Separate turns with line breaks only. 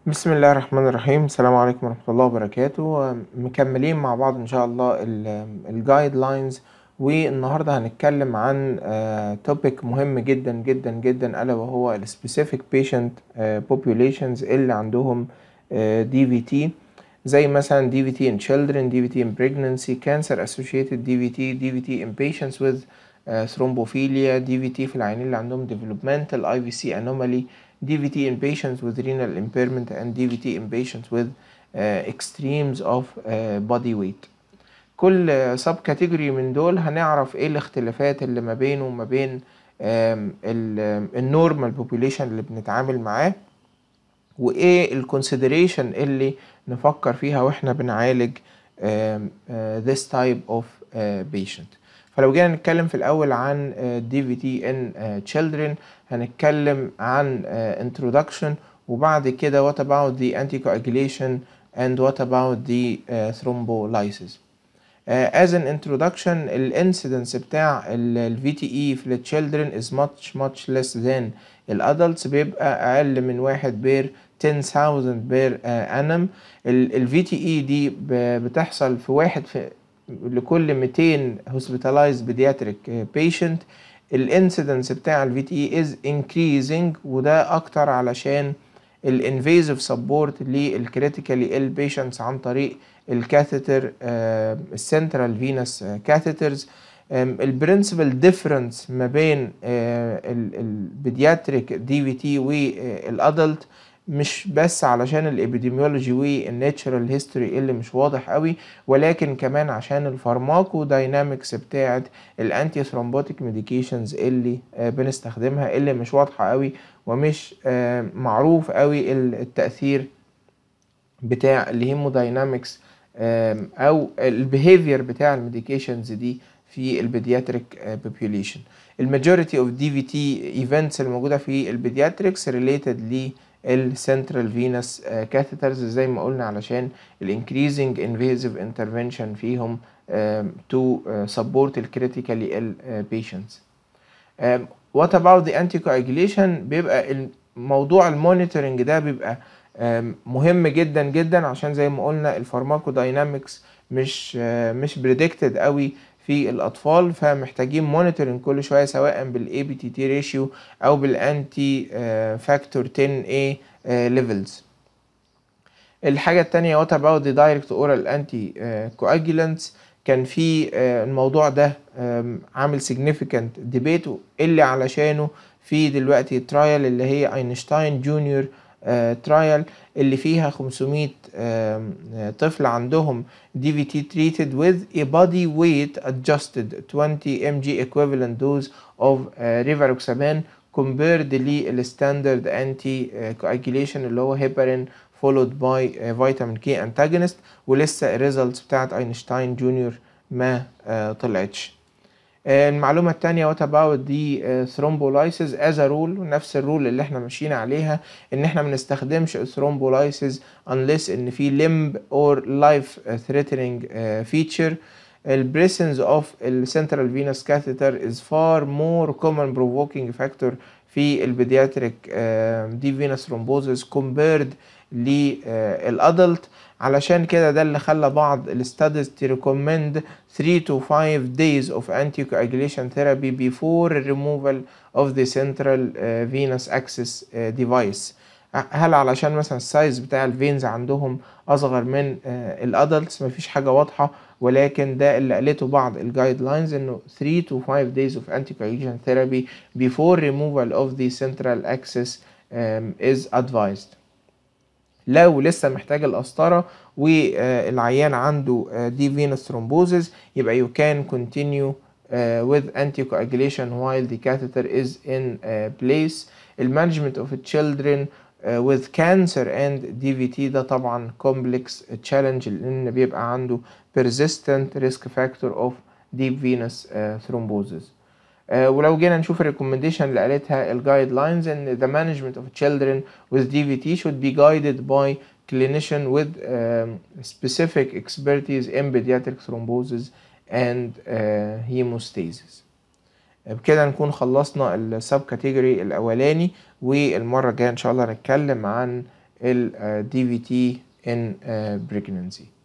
بسم الله الرحمن الرحيم السلام عليكم ورحمة الله وبركاته مكملين مع بعض إن شاء الله الجايد لاينز والنهاردة هنتكلم عن توبيك مهم جدا جدا جدا ألا وهو ال specific patient populations اللي عندهم DVT زي مثلا DVT in children, DVT in pregnancy, cancer associated DVT, DVT in patients with thrombophilia, DVT في العيانين اللي عندهم developmental IVC anomaly DVT in patients with renal impairment and DVT in patients with uh, extremes of uh, body weight كل سب كاتيجوري من دول هنعرف ايه الاختلافات اللي ما بينه وما بين النورمال بوبوليشن اللي بنتعامل معاه وايه الكونسيدريشن اللي نفكر فيها واحنا بنعالج uh, uh, this type of uh, patient فلو جينا نتكلم في الأول عن DVT in children هنتكلم عن introduction وبعد كده what about the anticoagulation and what about the thrombolysis as an introduction الانسيدنس بتاع ال VTE في ال children is much much less than الادلتس بيبقى اقل من واحد بير 10,000 بير انم ال VTE دي بتحصل في واحد في لكل 200 hospitalized pediatric patient الانسيدنس بتاع ال VTE is increasing وده اكتر علشان الانفيزيف سبورت للكريتيكالي ال patients عن طريق الكاثيتر السنترال فينس كاثيترز البرنسبل ديفرنس ما بين البيدياتريك دي في تي والادلت مش بس علشان الابيديميولوجي والناتشرال هيستوري اللي مش واضح قوي ولكن كمان عشان الفارماكو داينامكس بتاعه الانتي ثرومبوتيك ميديكيشنز اللي بنستخدمها اللي مش واضحه قوي ومش معروف قوي التاثير بتاع الهيموداينامكس او البيهيفير بتاع الميديكيشنز دي في البيدياتريك بوبوليشن الماجوريتي اوف دي في تي ايفنتس الموجوده في البيدياتريكس ريليتد ل السنترال فينس كاثيترز زي ما قلنا علشان الانكريزنج انفيزيف انترفنشن فيهم تو سبورت الكريتيكالي ال patients وات اباوت ذا انتي كواجيليشن بيبقى موضوع المونيتورنج ده بيبقى مهم جدا جدا عشان زي ما قلنا الفارماكو داينامكس مش مش بريدكتد قوي في الاطفال فمحتاجين مونيتورنج كل شويه سواء بالاي بي تي تي ريشيو او بالانتي فاكتور 10 اي ليفلز الحاجه الثانيه وات اباوت ذا دايركت اورال انتي كواجولانتس كان في الموضوع ده عامل significant ديبيت اللي علشانه في دلوقتي ترايل اللي هي اينشتاين جونيور ترايل اللي فيها 500 طفل عندهم DVT treated with a body weight adjusted 20 mg equivalent dose of rivaroxaban compared للستاندرد anti coagulation اللي هو heparin followed by vitamin K antagonist ولسه الريزلتس بتاعت اينشتاين جونيور ما طلعتش المعلومة التانية what about the uh, thrombolysis as a rule نفس الرول اللي احنا ماشيين عليها ان احنا منستخدمش thrombolysis unless ان في limb or life threatening uh, feature البريسنس of the central venous catheter is far more common provoking factor في البيدياتريك uh, deep venous thrombosis compared للادلت علشان كده ده اللي خلى بعض الستاديز تريكومند 3 to 5 days of anticoagulation therapy before removal of the central uh, venous access uh, device هل علشان مثلا السايز بتاع الفينز عندهم اصغر من uh, الادلتس مفيش حاجه واضحه ولكن ده اللي قالته بعض الجايد لاينز انه 3 to 5 days of anticoagulation therapy before removal of the central access um, is advised لو لسه محتاج القسطرة والعيان عنده دي فينوس ثرومبوزيس يبقى you can continue uh, with anticoagulation while the catheter is in uh, place المانجمنت of children uh, with cancer and DVT ده طبعا complex challenge لأن بيبقى عنده persistent risk factor of deep venous uh, thrombosis Uh, ولو جينا نشوف الريكومنديشن اللي قالتها الجايد لاينز ان the management of children with DVT should be guided by clinician with um, specific expertise in pediatric thrombosis and uh, hemostasis. بكده نكون خلصنا السب كاتيجوري الاولاني والمره الجايه ان شاء الله هنتكلم عن ال DVT in pregnancy